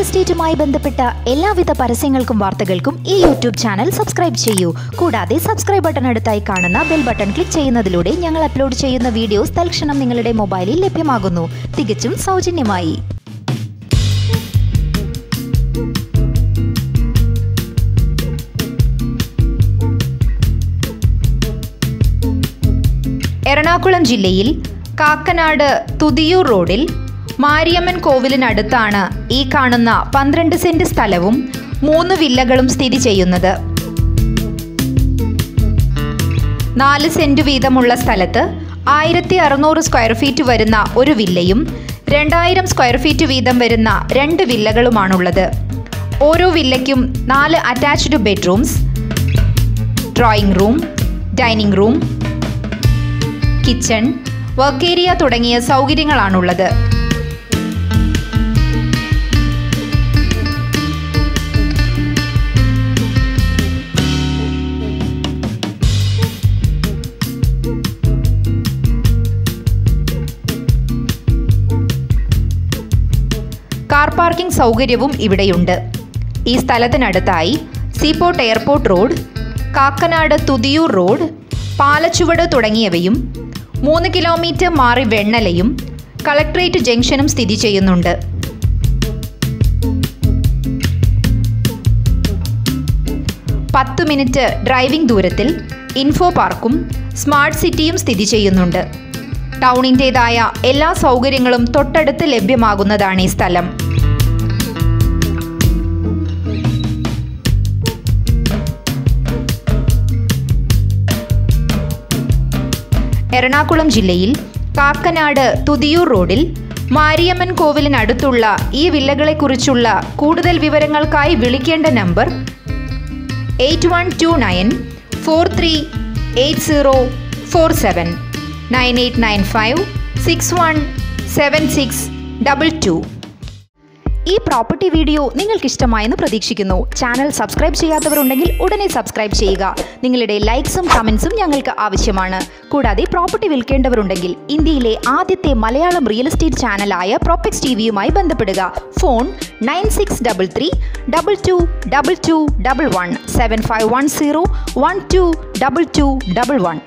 എസ്റ്റേറ്റുമായി ബന്ധപ്പെട്ട എല്ലാവിധ പരസ്യങ്ങൾക്കും വാർത്തകൾക്കും ഈ യൂട്യൂബ് ചാനൽ സബ്സ്ക്രൈബ് ചെയ്യൂ കൂടാതെ സബ്സ്ക്രൈബ് ബട്ടൺ അടുത്തായി കാണുന്ന ബെൽ ബട്ടൺ ക്ലിക്ക് ചെയ്യുന്നതിലൂടെ ഞങ്ങൾ അപ്ലോഡ് ചെയ്യുന്ന വീഡിയോസ് തൽക്ഷണം നിങ്ങളുടെ മൊബൈലിൽ ലഭ്യമാകുന്നു തികച്ചും സൗജന്യമായി എറണാകുളം ജില്ലയിൽ കാക്കനാട് തുതിയൂർ റോഡിൽ മാരിയമ്മൻ കോവിലിനടുത്താണ് ഈ കാണുന്ന പന്ത്രണ്ട് സെന്റ് സ്ഥലവും മൂന്ന് വില്ലകളും സ്ഥിതി ചെയ്യുന്നത് നാല് സെന്റ് വീതമുള്ള സ്ഥലത്ത് ആയിരത്തി അറുന്നൂറ് സ്ക്വയർ ഫീറ്റ് വരുന്ന ഒരു വില്ലയും രണ്ടായിരം സ്ക്വയർ ഫീറ്റ് വീതം വരുന്ന രണ്ട് വില്ലകളുമാണുള്ളത് ഓരോ വില്ലയ്ക്കും നാല് attached bedrooms drawing room dining room kitchen work area തുടങ്ങിയ സൗകര്യങ്ങളാണുള്ളത് കാർ പാർക്കിംഗ് സൗകര്യവും ഇവിടെയുണ്ട് ഈ സ്ഥലത്തിനടുത്തായി seaport airport road Kakkanad Thuthiyoor road Palachuvadu തുടങ്ങിയവയും മൂന്ന് കിലോമീറ്റർ മാറി വെണ്ണലയും കളക്ട്രേറ്റ് ജംഗ്ഷനും സ്ഥിതി ചെയ്യുന്നുണ്ട് പത്ത് മിനിറ്റ് ഡ്രൈവിംഗ് ദൂരത്തിൽ ഇൻഫോ പാർക്കും സ്മാർട്ട് സിറ്റിയും സ്ഥിതി ചെയ്യുന്നുണ്ട് ടൗണിൻ്റേതായ എല്ലാ സൗകര്യങ്ങളും തൊട്ടടുത്ത് ലഭ്യമാകുന്നതാണ് ഈ സ്ഥലം എറണാകുളം ജില്ലയിൽ കാക്കനാട് തുതിയൂർ റോഡിൽ മാരിയമ്മൻ കോവിലിനടുത്തുള്ള ഈ വില്ലകളെക്കുറിച്ചുള്ള കൂടുതൽ വിവരങ്ങൾക്കായി വിളിക്കേണ്ട number eight one two nine four three eight zero four seven nine eight nine five six one seven six double two ഈ പ്രോപ്പർട്ടി വീഡിയോ നിങ്ങൾക്ക് ഇഷ്ടമായെന്ന് പ്രതീക്ഷിക്കുന്നു ചാനൽ സബ്സ്ക്രൈബ് ചെയ്യാത്തവരുണ്ടെങ്കിൽ ഉടനെ സബ്സ്ക്രൈബ് ചെയ്യുക നിങ്ങളുടെ ലൈക്സും കമൻസും ഞങ്ങൾക്ക് ആവശ്യമാണ് കൂടാതെ പ്രോപ്പർട്ടി വിൽക്കേണ്ടവരുണ്ടെങ്കിൽ ഇന്ത്യയിലെ ആദ്യത്തെ മലയാളം റിയൽ എസ്റ്റേറ്റ് ചാനലായ പ്രോപ്പക്സ് ടി വിയുമായി ബന്ധപ്പെടുക phone nine six double three double two double two double one seven five one zero one two double two double one